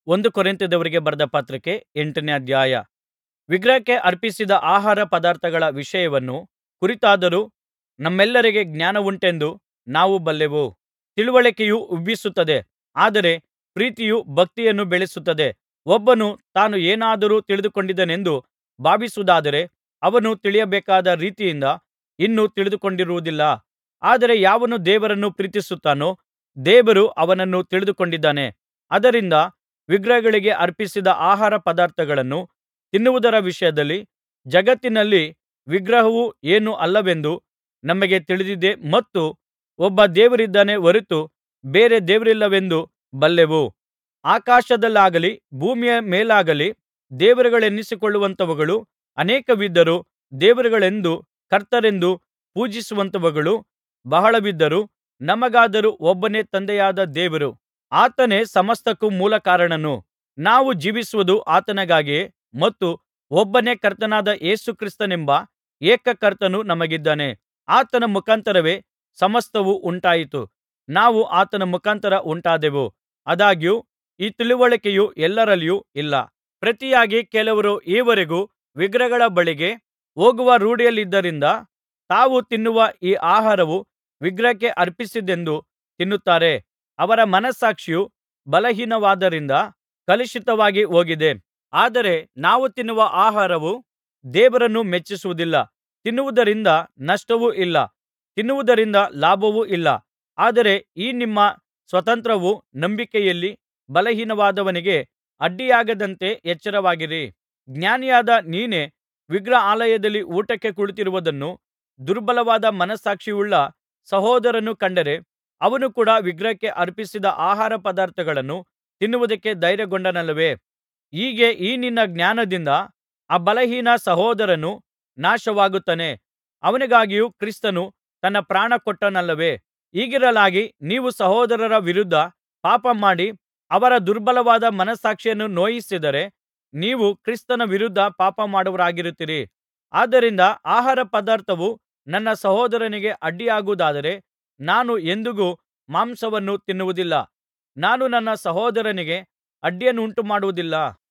ಒಂದು ಕೊರಿಂಥದವರಿಗೆ ಬರೆದ ಪತ್ರಿಕೆ ಎಂಟನೇ ಅಧ್ಯಾಯ ವಿಗ್ರಹಕ್ಕೆ ಅರ್ಪಿಸಿದ ಆಹಾರ ಪದಾರ್ಥಗಳ ವಿಷಯವನ್ನು ಕುರಿತಾದರೂ ನಮ್ಮೆಲ್ಲರಿಗೆ ಜ್ಞಾನವುಂಟೆಂದು ನಾವು ಬಲ್ಲೆವು ತಿಳಿವಳಿಕೆಯು ಉಬ್ಬಿಸುತ್ತದೆ ಆದರೆ ಪ್ರೀತಿಯು ಭಕ್ತಿಯನ್ನು ಬೆಳೆಸುತ್ತದೆ ಒಬ್ಬನು ತಾನು ಏನಾದರೂ ತಿಳಿದುಕೊಂಡಿದ್ದೇನೆಂದು ಭಾವಿಸುವುದಾದರೆ ಅವನು ತಿಳಿಯಬೇಕಾದ ರೀತಿಯಿಂದ ಇನ್ನೂ ತಿಳಿದುಕೊಂಡಿರುವುದಿಲ್ಲ ಆದರೆ ಯಾವನು ದೇವರನ್ನು ಪ್ರೀತಿಸುತ್ತಾನೋ ದೇವರು ಅವನನ್ನು ತಿಳಿದುಕೊಂಡಿದ್ದಾನೆ ಆದ್ದರಿಂದ ವಿಗ್ರಹಗಳಿಗೆ ಅರ್ಪಿಸಿದ ಆಹಾರ ಪದಾರ್ಥಗಳನ್ನು ತಿನ್ನುವುದರ ವಿಷಯದಲ್ಲಿ ಜಗತ್ತಿನಲ್ಲಿ ವಿಗ್ರಹವು ಏನೂ ಅಲ್ಲವೆಂದು ನಮಗೆ ತಿಳಿದಿದೆ ಮತ್ತು ಒಬ್ಬ ದೇವರಿದ್ದಾನೆ ಹೊರತು ಬೇರೆ ದೇವರಿಲ್ಲವೆಂದು ಬಲ್ಲೆವು ಆಕಾಶದಲ್ಲಾಗಲಿ ಭೂಮಿಯ ಮೇಲಾಗಲಿ ದೇವರುಗಳೆನಿಸಿಕೊಳ್ಳುವಂಥವುಗಳು ಅನೇಕವಿದ್ದರೂ ದೇವರುಗಳೆಂದೂ ಕರ್ತರೆಂದು ಪೂಜಿಸುವಂಥವುಗಳು ಬಹಳವಿದ್ದರೂ ನಮಗಾದರೋ ಒಬ್ಬನೇ ತಂದೆಯಾದ ದೇವರು ಆತನೇ ಸಮಸ್ತಕ್ಕೂ ಮೂಲಕಾರಣನು ನಾವು ಜೀವಿಸುವುದು ಆತನಿಗಾಗಿಯೇ ಮತ್ತು ಒಬ್ಬನೇ ಕರ್ತನಾದ ಯೇಸು ಕ್ರಿಸ್ತನೆಂಬ ಏಕ ಕರ್ತನು ನಮಗಿದ್ದಾನೆ ಆತನ ಮುಖಾಂತರವೇ ಸಮಸ್ತವೂ ಉಂಟಾಯಿತು ನಾವು ಆತನ ಮುಖಾಂತರ ಉಂಟಾದೆವು ಆದಾಗ್ಯೂ ಈ ತಿಳಿವಳಿಕೆಯು ಎಲ್ಲರಲ್ಲಿಯೂ ಇಲ್ಲ ಪ್ರತಿಯಾಗಿ ಕೆಲವರು ಈ ವರೆಗೂ ವಿಗ್ರಹಗಳ ಬಳಿಗೆ ಹೋಗುವ ರೂಢಿಯಲ್ಲಿದ್ದರಿಂದ ತಾವು ತಿನ್ನುವ ಈ ಆಹಾರವು ವಿಗ್ರಹಕ್ಕೆ ಅರ್ಪಿಸಿದ್ದೆಂದು ತಿನ್ನುತ್ತಾರೆ ಅವರ ಮನಸ್ಸಾಕ್ಷಿಯು ಬಲಹೀನವಾದ್ದರಿಂದ ಕಲುಷಿತವಾಗಿ ಹೋಗಿದೆ ಆದರೆ ನಾವು ತಿನ್ನುವ ಆಹಾರವು ದೇವರನ್ನು ಮೆಚ್ಚಿಸುವುದಿಲ್ಲ ತಿನ್ನುವುದರಿಂದ ನಷ್ಟವೂ ಇಲ್ಲ ತಿನ್ನುವುದರಿಂದ ಲಾಭವೂ ಇಲ್ಲ ಆದರೆ ಈ ನಿಮ್ಮ ಸ್ವಾತಂತ್ರ್ಯವು ನಂಬಿಕೆಯಲ್ಲಿ ಬಲಹೀನವಾದವನಿಗೆ ಅಡ್ಡಿಯಾಗದಂತೆ ಎಚ್ಚರವಾಗಿರಿ ಜ್ಞಾನಿಯಾದ ನೀನೇ ವಿಗ್ರಹಾಲಯದಲ್ಲಿ ಊಟಕ್ಕೆ ಕುಳಿತಿರುವುದನ್ನು ದುರ್ಬಲವಾದ ಮನಸ್ಸಾಕ್ಷಿಯುಳ್ಳ ಸಹೋದರನು ಕಂಡರೆ ಅವನು ಕೂಡ ವಿಗ್ರಹಕ್ಕೆ ಅರ್ಪಿಸಿದ ಆಹಾರ ಪದಾರ್ಥಗಳನ್ನು ತಿನ್ನುವುದಕ್ಕೆ ಧೈರ್ಯಗೊಂಡನಲ್ಲವೇ ಹೀಗೆ ಈ ನಿನ್ನ ಜ್ಞಾನದಿಂದ ಆ ಬಲಹೀನ ಸಹೋದರನು ನಾಶವಾಗುತ್ತಾನೆ ಅವನಿಗಾಗಿಯೂ ಕ್ರಿಸ್ತನು ತನ್ನ ಪ್ರಾಣ ಕೊಟ್ಟನಲ್ಲವೇ ಹೀಗಿರಲಾಗಿ ನೀವು ಸಹೋದರರ ವಿರುದ್ಧ ಪಾಪಮಾಡಿ ಅವರ ದುರ್ಬಲವಾದ ಮನಸ್ಸಾಕ್ಷಿಯನ್ನು ನೋಯಿಸಿದರೆ ನೀವು ಕ್ರಿಸ್ತನ ವಿರುದ್ಧ ಪಾಪಮಾಡುವವರಾಗಿರುತ್ತೀರಿ ಆದ್ದರಿಂದ ಆಹಾರ ಪದಾರ್ಥವು ನನ್ನ ಸಹೋದರನಿಗೆ ಅಡ್ಡಿಯಾಗುವುದಾದರೆ ನಾನು ಎಂದಿಗೂ ಮಾಂಸವನ್ನು ತಿನ್ನುವುದಿಲ್ಲ ನಾನು ನನ್ನ ಸಹೋದರನಿಗೆ ಅಡ್ಡಿಯನ್ನುಂಟುಮಾಡುವುದಿಲ್ಲ